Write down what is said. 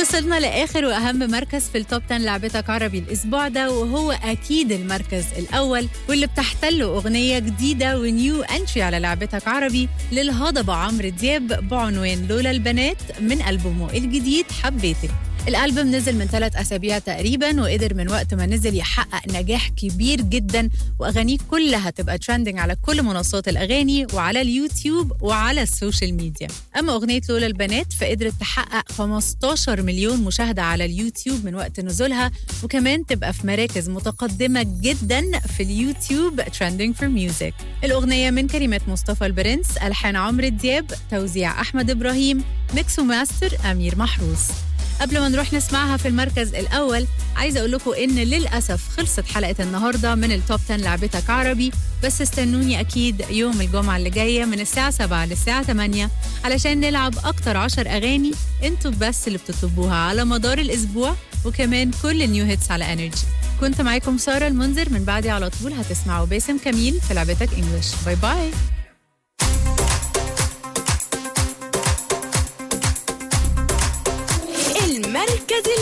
وصلنا لاخر واهم مركز في التوب 10 لعبتك عربي الاسبوع ده وهو اكيد المركز الاول واللي بتحتله اغنيه جديده ونيو انتري على لعبتك عربي للهضبه عمرو دياب بعنوان لولا البنات من البومه الجديد حبيتك الألبوم نزل من ثلاث أسابيع تقريبا وقدر من وقت ما نزل يحقق نجاح كبير جدا وأغانيه كلها تبقى ترندنج على كل منصات الأغاني وعلى اليوتيوب وعلى السوشيال ميديا أما أغنية لولا البنات فقدرت تحقق 15 مليون مشاهدة على اليوتيوب من وقت نزولها وكمان تبقى في مراكز متقدمة جدا في اليوتيوب ترندنج فور ميوزك الأغنية من كلمات مصطفى البرنس ألحان عمرو دياب توزيع أحمد إبراهيم ميكس وماستر أمير محروس قبل ما نروح نسمعها في المركز الأول عايزة أقول لكم إن للأسف خلصت حلقة النهاردة من التوب 10 لعبتك عربي بس استنوني أكيد يوم الجمعة اللي جاية من الساعة 7 للساعة 8 علشان نلعب أكتر 10 أغاني انتوا بس اللي بتطلبوها على مدار الأسبوع وكمان كل النيو هيتس على انرجي كنت معاكم سارة المنذر من بعدي على طول هتسمعوا باسم كميل في لعبتك انجلش باي باي